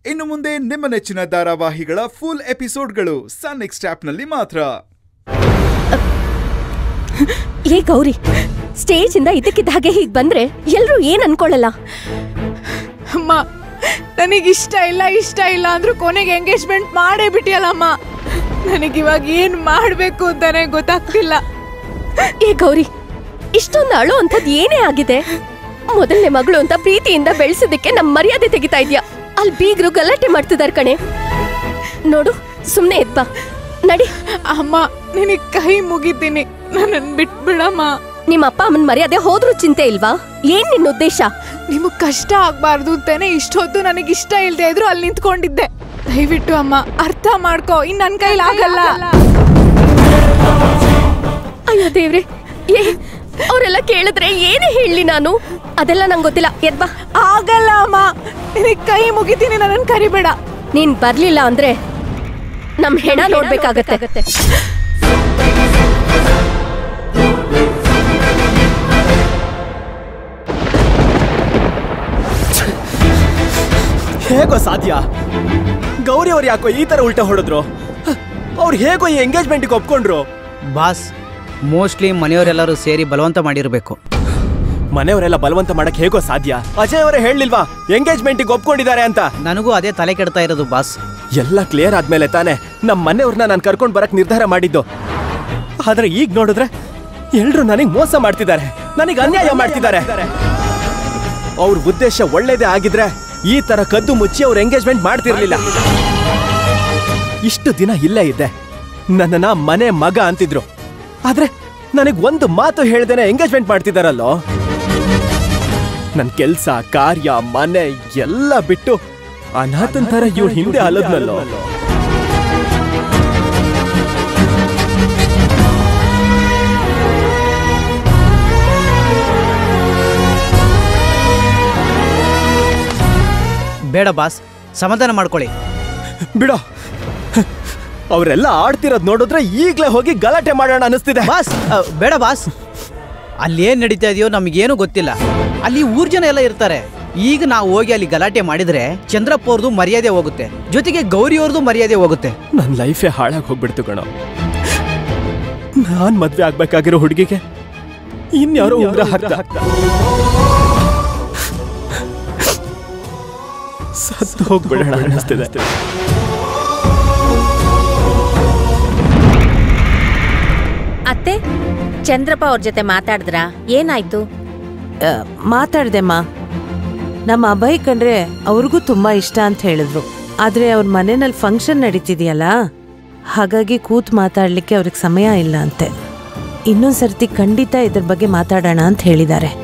ಇನ್ನು ಮುಂದೆ ನಿಮ್ಮ ನೆಚ್ಚಿನ ಧಾರಾವಾಹಿಗಳ ಫುಲ್ ಎಪಿಸೋಡ್ಗಳು ಸನ್ ನೆಕ್ಸ್ಟ್ ಆಪ್ನಲ್ಲಿ ಮಾತ್ರ ಏ ಗೌರಿ ಸ್ಟೇಜ್ ಇಂದ ಇದಕ್ಕಿದ್ದ ಹಾಗೆ ಹೀಗ್ ಬಂದ್ರೆ ಎಲ್ರು ಏನ್ ಅನ್ಕೊಳ್ಳಲ್ಲ ಅಮ್ಮ ನನಗಿಷ್ಟ ಇಲ್ಲ ಇಷ್ಟ ಇಲ್ಲ ಅಂದ್ರೂ ಕೊನೆಗೆ ಎಂಗೇಜ್ಮೆಂಟ್ ಮಾಡೇ ಬಿಟ್ಟಿಯಲ್ಲಮ್ಮ ನನಗಿವಾಗ ಏನ್ ಮಾಡ್ಬೇಕು ಅಂತಾನೆ ಗೊತ್ತಾಗ್ತಿಲ್ಲ ಏ ಗೌರಿ ಇಷ್ಟೊಂದು ಅಳು ಅಂತದ್ ಏನೇ ಆಗಿದೆ ಮೊದಲನೇ ಮಗಳು ಅಂತ ಪ್ರೀತಿಯಿಂದ ಬೆಳೆಸೋದಕ್ಕೆ ನಮ್ ಮರ್ಯಾದೆ ತೆಗಿತಾ ಇದ್ಯಾ ಅಲ್ಲಿ ಬೀಗ್ರು ಗಲಾಟೆ ಮಾಡ್ತಿದಾರ್ ಕಣೆ ನೋಡು ಸುಮ್ನೆ ಎದ್ ಬಾ ನಡಿ ಅಮ್ಮ ನಿನಗ್ ಕೈ ಮುಗಿತೀನಿ ನನ್ನನ್ ಬಿಟ್ಬಿಡಮ್ಮ ನಿಮ್ಮ ಅಪ್ಪ ಅಮ್ಮನ್ ಮರ್ಯಾದೆ ಹೋದ್ರೂ ಚಿಂತೆ ಇಲ್ವಾ ಏನ್ ನಿನ್ನ ಉದ್ದೇಶ ನಿಮಗ್ ಕಷ್ಟ ಆಗ್ಬಾರ್ದು ಅಂತಾನೆ ಇಷ್ಟೊತ್ತು ನನಗೆ ಇಷ್ಟ ಇಲ್ದೇ ಇದ್ರು ಅಲ್ಲಿ ನಿಂತ್ಕೊಂಡಿದ್ದೆ ದಯವಿಟ್ಟು ಅಮ್ಮ ಅರ್ಥ ಮಾಡ್ಕೋ ಇನ್ ನನ್ ಕೈಲಿ ಆಗಲ್ಲ ಅಯ್ಯೋ ದೇವ್ರೆ ಏ ಅವರೆಲ್ಲ ಕೇಳಿದ್ರೆ ಏನೇ ಹೇಳಲಿ ನಾನು ಅದೆಲ್ಲ ನಂಗೆ ಗೊತ್ತಿಲ್ಲ ಎದ್ ಬಾ ಆಗಲ್ಲ ಅಮ್ಮ ನಿನಗ್ ಕೈ ಮುಗಿತೀನಿ ನನ್ನನ್ ಕರಿಬೇಡ ನೀನ್ ಬರ್ಲಿಲ್ಲ ಅಂದ್ರೆ ನಮ್ ಹೆಣ ನೋಡ್ಬೇಕಾಗತ್ತೆ ಹೇಗೋ ಸಾಧ್ಯ ಗೌರಿ ಅವ್ರು ಯಾಕೋ ಈ ತರ ಉಲ್ಟಾ ಹೊಡೆದ್ರು ಅವ್ರು ಹೇಗೋ ಈ ಎಂಗೇಜ್ಮೆಂಟ್ಗೆ ಒಪ್ಕೊಂಡ್ರು ಬಾಸ್ ಮೋಸ್ಟ್ಲಿ ಮನೆಯವರೆಲ್ಲರೂ ಸೇರಿ ಬಲವಂತ ಮಾಡಿರಬೇಕು ಮನೆಯವರೆಲ್ಲ ಬಲವಂತ ಮಾಡಕ್ ಹೇಗೋ ಸಾಧ್ಯ ಅಜಯ್ ಅವರೇ ಹೇಳಲಿಲ್ವಾ ಎಂಗೇಜ್ಮೆಂಟ್ಗೆ ಒಪ್ಕೊಂಡಿದ್ದಾರೆ ಅಂತ ನನಗೂ ಅದೇ ತಲೆ ಕೆಡ್ತಾ ಇರೋದು ಬಾಸ್ ಎಲ್ಲ ಕ್ಲಿಯರ್ ಆದ್ಮೇಲೆ ತಾನೇ ನಮ್ಮ ಮನೆಯವ್ರನ್ನ ನಾನು ಕರ್ಕೊಂಡು ಬರಕ್ ನಿರ್ಧಾರ ಮಾಡಿದ್ದು ಆದ್ರೆ ಈಗ ನೋಡಿದ್ರೆ ಎಲ್ರು ನನಗೆ ಮೋಸ ಮಾಡ್ತಿದ್ದಾರೆ ನನಗೆ ಅನ್ಯಾಯ ಮಾಡ್ತಿದ್ದಾರೆ ಅವ್ರ ಉದ್ದೇಶ ಒಳ್ಳೇದೇ ಆಗಿದ್ರೆ ಈ ತರ ಕದ್ದು ಮುಚ್ಚಿ ಅವ್ರ ಎಂಗೇಜ್ಮೆಂಟ್ ಮಾಡ್ತಿರ್ಲಿಲ್ಲ ಇಷ್ಟು ದಿನ ಇಲ್ಲೇ ಇದ್ದೆ ನನ್ನನ್ನ ಮನೆ ಮಗ ಅಂತಿದ್ರು ಆದ್ರೆ ನನಗ್ ಒಂದು ಮಾತು ಹೇಳ್ದೇನೆ ಎಂಗೇಜ್ಮೆಂಟ್ ಮಾಡ್ತಿದಾರಲ್ಲೋ ನನ್ ಕೆಲ್ಸ ಕಾರ್ಯ ಮನೆ ಎಲ್ಲ ಬಿಟ್ಟು ಅನಾಥನ್ ತರ ಇವ್ರ ಹಿಂದೆ ಅಲದ್ನಲ್ಲೋ ಬೇಡ ಬಾಸ್ ಸಮಾಧಾನ ಮಾಡ್ಕೊಳ್ಳಿ ಬಿಡೋ ಅವರೆಲ್ಲ ಆಡ್ತಿರೋದ್ ನೋಡಿದ್ರೆ ಈಗ್ಲೇ ಹೋಗಿ ಗಲಾಟೆ ಮಾಡೋಣ ಅನಿಸ್ತಿದೆ ಬಾಸ್ ಅ, ಬೇಡ ಬಾಸ್ ಅಲ್ಲಿ ಏನ್ ನಡೀತಾ ಇದೆಯೋ ನಮಗೇನು ಗೊತ್ತಿಲ್ಲ ಅಲ್ಲಿ ಊರ್ ಜನ ಎಲ್ಲ ಇರ್ತಾರೆ ಈಗ ನಾವು ಹೋಗಿ ಅಲ್ಲಿ ಗಲಾಟೆ ಮಾಡಿದ್ರೆ ಚಂದ್ರಪ್ಪ ಅವ್ರದ್ದು ಮರ್ಯಾದೆ ಹೋಗುತ್ತೆ ಜೊತೆಗೆ ಗೌರಿ ಅವ್ರದ್ದು ಮರ್ಯಾದೆ ಹೋಗುತ್ತೆ ನನ್ ಲೈಫೇ ಹಾಳಾಗಿ ಹೋಗ್ಬಿಡ್ತು ಕಣೋ ನಾನ್ ಮದ್ವೆ ಆಗ್ಬೇಕಾಗಿರೋ ಹುಡುಗಿಗೆ ಇನ್ಯಾರೋ ಉಂಗ್ರ ಹಾಕ್ದ ಸತ್ತು ಹೋಗ್ಬಿಡೋಣ ಅನಿಸ್ತಿದೆ ಅತ್ತೆ ಚಂದ್ರಪ್ಪ ಅವ್ರ ಜೊತೆ ಮಾತಾಡಿದ್ರಾ ಏನಾಯ್ತು ಮಾತಾಡ್ದೆಮ್ಮ ನಮ್ಮ ಅಭಯ್ ಕಂಡ್ರೆ ಅವ್ರಿಗೂ ತುಂಬಾ ಇಷ್ಟ ಅಂತ ಹೇಳಿದ್ರು ಆದ್ರೆ ಅವ್ರ ಮನೆಯಲ್ಲಿ ಫಂಕ್ಷನ್ ನಡೀತಿದೆಯಲ್ಲ ಹಾಗಾಗಿ ಕೂತ್ ಮಾತಾಡ್ಲಿಕ್ಕೆ ಅವ್ರಿಗೆ ಸಮಯ ಇಲ್ಲ ಅಂತೆ ಇನ್ನೊಂದ್ ಸರ್ತಿ ಖಂಡಿತ ಇದ್ರ ಬಗ್ಗೆ ಮಾತಾಡೋಣ ಅಂತ ಹೇಳಿದ್ದಾರೆ